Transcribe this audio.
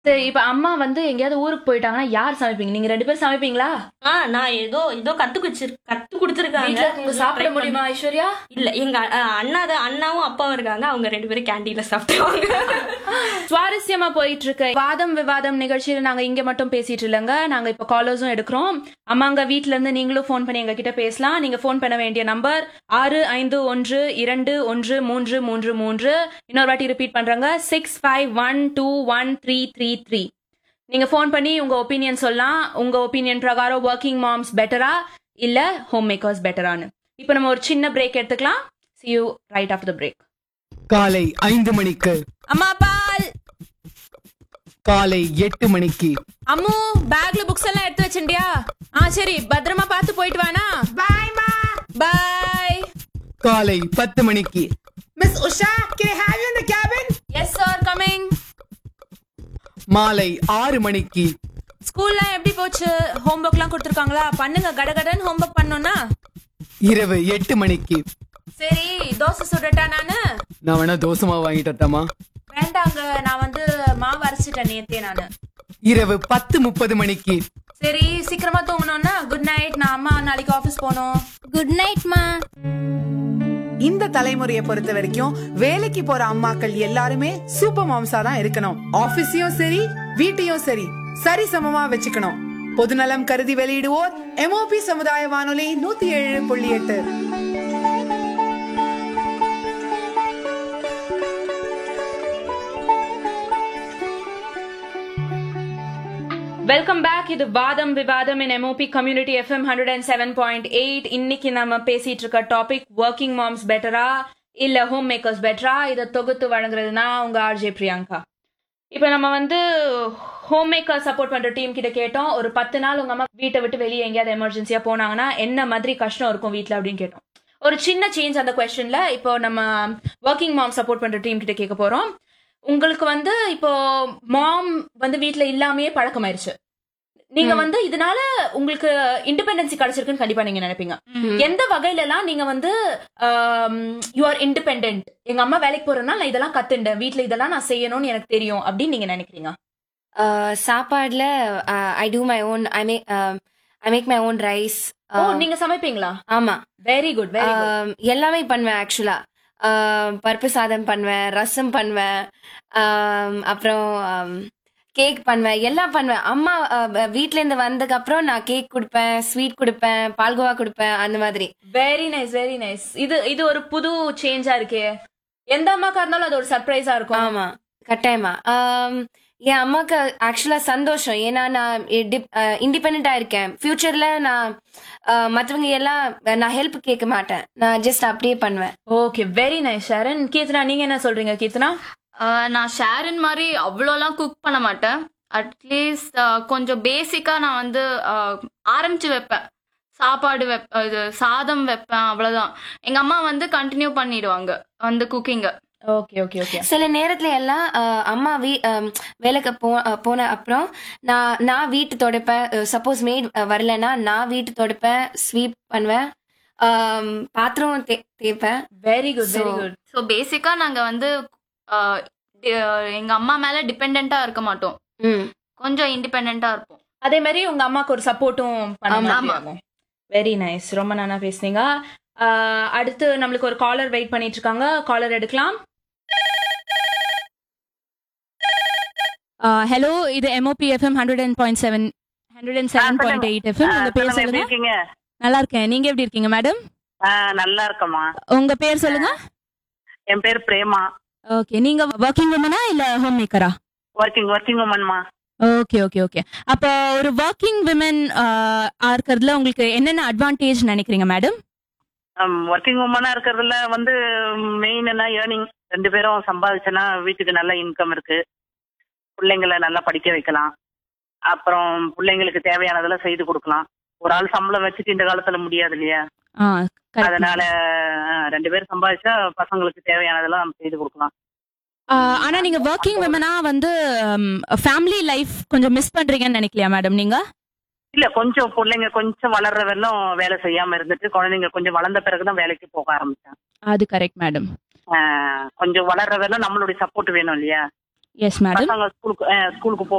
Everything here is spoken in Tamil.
சரி இப்ப அம்மா வந்து எங்கேயாவது ஊருக்கு போயிட்டாங்கன்னா யார் சமைப்பீங்க நீங்க ரெண்டு பேரும் சமைப்பீங்களா ஆ நான் ஏதோ ஏதோ கத்து குடிச்சு கத்து கொடுத்துருக்காங்க வீட்ல இருக்கவங்க சாப்பிட முடியுமா ஐஸ்வர்யா இல்ல எங்க அ- அண்ணா தான் அண்ணாவும் அப்பாவும் இருக்காங்க அவங்க ரெண்டு பேரும் கேண்டீன்ல சாப்பிடுவாங்க சுவாரஸ்யமா போயிட்டு இருக்க வாதம் விவாதம் நிகழ்ச்சியில நாங்க இங்க மட்டும் பேசிட்டு இல்லைங்க நாங்க இப்ப காலர்ஸும் எடுக்கிறோம் அம்மாங்க வீட்ல இருந்து நீங்களும் ஃபோன் பண்ணி எங்க கிட்ட பேசலாம் நீங்க ஃபோன் பண்ண வேண்டிய நம்பர் ஆறு ஐந்து ஒன்று இரண்டு ஒன்று மூன்று மூன்று மூன்று இன்னொரு வாட்டி ரிப்பீட் பண்றாங்க six five one two one three three three நீங்க ஃபோன் பண்ணி உங்க ஒப்பீனியன் சொல்லலாம் உங்க ஒப்பீனியன் பிரகாரம் ஒர்க்கிங் மாம்ஸ் பெட்டரா இல்ல ஹோம் மேக்கர்ஸ் பெட்டரான்னு இப்போ நம்ம ஒரு சின்ன பிரேக் எடுத்துக்கலாம் see you right after break காலை ஐந்து மணிக்கு அம்மா பால் காலை எட்டு மணிக்கு அம்மு பேக்ல புக்ஸ் எல்லாம் எடுத்து வச்சிண்டியா ஆ சரி பத்திரமா பார்த்து போயிட்டு வானா பாய் மா பாய் காலை பத்து மணிக்கு Miss Usha, can I have you in the cabin? Yes sir coming மாலை ஆறு மணிக்கு ஸ்கூல்லாம் எப்படி போச்சு ஹோம்ஒர்க்லாம் கொடுத்துருக்காங்களா பண்ணுங்க கடகடன்னு ஹோம்ஒர்க் பண்ணோம்னா இரவு எட்டு மணிக்கு சரி தோசை சுடட்டா நானு நான் வேணா தோசமா வாங்கிட்டு வரட்டாமா வேண்டாங்க நான் வந்து மாவு அரைச்சிட்டேன் நேத்தே நானு இரவு பத்து முப்பது மணிக்கு சரி சீக்கிரமா தூங்கணும்னா குட் நைட் நான் அம்மா நாளைக்கு ஆபீஸ் போகணும் குட் நைட் மா இந்த தலைமுறையை பொறுத்த வரைக்கும் வேலைக்கு போற அம்மாக்கள் எல்லாருமே சூப்பர் மாம்ஸா தான் இருக்கணும் ஆபீஸையும் சரி வீட்டையும் சரி சரி சமமா வச்சுக்கணும் பொதுநலம் கருதி வெளியிடுவோர் எம்ஓபி சமுதாய வானொலி நூத்தி ஏழு புள்ளி எட்டு வெல்கம் பேக் இது வாதம் விவாதம் in MOP community FM hundred and seven point eight இன்னைக்கு நம்ம பேசிட்டு இருக்க டாபிக் ஒர்க்கிங் மாம்ஸ் பெட்டரா இல்ல ஹோம் மேக்கர்ஸ் பெட்டரா இதை தொகுத்து வழங்குறதுனா உங்க ஆர்ஜே பிரியங்கா இப்போ நம்ம வந்து ஹோம் மேக்கர் சப்போர்ட் பண்ற டீம் கிட்ட கேட்டோம் ஒரு பத்து நாள் உங்க அம்மா வீட்டை விட்டு வெளியே எங்கேயாவது எமர்ஜென்சியா போனாங்கன்னா என்ன மாதிரி கஷ்டம் இருக்கும் வீட்ல அப்படின்னு கேட்டோம் ஒரு சின்ன சேஞ்ச் அந்த கொஸ்டின்ல இப்போ நம்ம ஒர்க்கிங் மாம் சப்போர்ட் பண்ற டீம் கிட்ட கேட்க போறோம் உங்களுக்கு வந்து இப்போ மாம் வந்து வீட்ல இல்லாமயே பழக்கமாயிருச்சு நீங்க வந்து இதனால உங்களுக்கு இண்டிபெண்டன்சி கிடைச்சிருக்குன்னு கண்டிப்பா நீங்க நினைப்பீங்க எந்த வகையில எல்லாம் நீங்க வந்து யூ ஆர் இண்டிபெண்டன்ட் எங்க அம்மா வேலைக்கு போறதுனால நான் இதெல்லாம் கத்துண்டேன் வீட்ல இதெல்லாம் நான் செய்யணும்னு எனக்கு தெரியும் அப்படின்னு நீங்க நினைக்கிறீங்க சாப்பாடுல I do my own I make I make my own rice oh நீங்க சமைப்பீங்களா ஆமா very good very good Um, எல்லாமே பண்ணுவேன் ஆக்சுவலா பருப்பு சாதம் பண்ணுவேன் ரசம் பண்ணுவேன் Um, அப்புறம் கேக் பண்ணுவேன் எல்லாம் பண்ணுவேன் அம்மா uh, வீட்ல இருந்து வந்ததுக்கு அப்புறம் நான் கேக் கொடுப்பேன் ஸ்வீட் கொடுப்பேன் பால்கோவா கொடுப்பேன் அந்த மாதிரி வெரி நைஸ் வெரி நைஸ் இது இது ஒரு புது சேஞ்சா இருக்கே எந்த அம்மாக்கா இருந்தாலும் அது ஒரு சர்ப்ரைஸா இருக்கும் ஆமா கட்டாயமா Um, என் அம்மாக்கு ஆக்சுவலா சந்தோஷம் ஏன்னா நான் இண்டிபெண்டா இருக்கேன் ஃபியூச்சர்ல நான் uh, மத்தவங்க எல்லாம் நான் ஹெல்ப் கேட்க மாட்டேன் நான் ஜஸ்ட் அப்படியே பண்ணுவேன் okay very nice Sharan Keerthana நீங்க என்ன சொல்றீங்க கீர்த்தனா ஆஹ் நான் ஷேரன் மாதிரி அவ்வளோலாம் குக் பண்ண மாட்டேன் அட்லீஸ்ட் கொஞ்சம் பேசிக்காக நான் வந்து ஆஹ் ஆரம்பிச்சு வைப்பேன் சாப்பாடு வெப் இது சாதம் வைப்பேன் அவ்வளோதான் எங்கள் அம்மா வந்து கண்டினியூ பண்ணிடுவாங்க வந்து குக்கிங்கை ஓகே ஓகே ஓகே சில நேரத்துல எல்லாம் அஹ், அம்மா வீ அஹ், வேலைக்கு போ அஹ், போன அப்புறம் நான் நான் வீட்டு துடைப்பேன் சப்போஸ் மேட் வரலன்னா நான் வீட்டு துடைப்பேன் ஸ்வீப் பண்ணுவேன் அம், பாத்திரம் தே- தேய்ப்பேன் very good very So- good so பேசிக்காக நாங்கள் வந்து எங்கள் அம்மா மேலே டிபெண்ட்டாக இருக்க மாட்டோம் ம் கொஞ்சம் இண்டிபெண்ட்டாக இருப்போம் அதே மாதிரி உங்க அம்மாக்கு ஒரு சப்போர்ட்டும் ஆமா. பண்ணாம வெரி நைஸ் ரொம்ப நல்லா பேசுனீங்க ஆஹ் அடுத்து நம்மளுக்கு ஒரு காலர் வெயிட் பண்ணிட்டு இருக்காங்க காலர் எடுக்கலாம் ஹலோ இது MOP FM hundred and point seven hundred and seven point eight FM உங்க பேர் எப்படி சொல்லுங்க இருக்கீங்க நல்லா இருக்கேன் நீங்க எப்படி இருக்கீங்க மேடம் ஆ, நல்லா இருக்கம்மா உங்க பேர் சொல்லுங்க என் பேர் பிரேமா ஓகே நீங்க ஒர்க்கிங் உமனா இல்ல ஹோம் மேக்கரா ஒர்க்கிங் ஒர்க்கிங் உமன்மா ஓகே ஓகே ஓகே அப்போ ஒரு ஒர்க்கிங் விமன் இருக்கிறதுல உங்களுக்கு என்னென்ன அட்வான்டேஜ் நினைக்கிறீங்க மேடம் ஒர்க்கிங் உமனா இருக்கிறதுல வந்து மெயின் என்ன ஏர்னிங் ரெண்டு பேரும் சம்பாதிச்சனா வீட்டுக்கு நல்ல இன்கம் இருக்கு பிள்ளைங்களை நல்லா படிக்க வைக்கலாம் அப்புறம் பிள்ளைங்களுக்கு தேவையானதெல்லாம் செய்து கொடுக்கலாம் ஒரு ஆள் சம்பளம் வச்சுட்டு இந்த காலத்துல முடியாது இல்லையா ஆ correct. அதனால ஆ, ரெண்டு பேரும் சம்பாதிச்சா பசங்களுக்கு தேவையானதெல்லாம் நம்ம செய்து கொடுக்கலாம் ஆ, ஆனா நீங்க ஒர்க்கிங் விமனா வந்து ஃபேமிலி லைஃப் கொஞ்சம் மிஸ் பண்றீங்கன்னு நினைக்கலையா மேடம் நீங்க இல்ல கொஞ்சம் பிள்ளைங்க கொஞ்சம் வளர்ற வரலும் வேலை செய்யாம இருந்துட்டு குழந்தைங்க கொஞ்சம் வளர்ந்த பிறகுதான் வேலைக்கு போக ஆரம்பிச்சேன் அது கரெக்ட் மேடம் ஆஹ் கொஞ்சம் வளர்ற வரலும் நம்மளுடைய சப்போர்ட் வேணும் இல்லையா எஸ் மேடம் பசங்க ஸ்கூலுக்கு ஸ்கூலுக்கு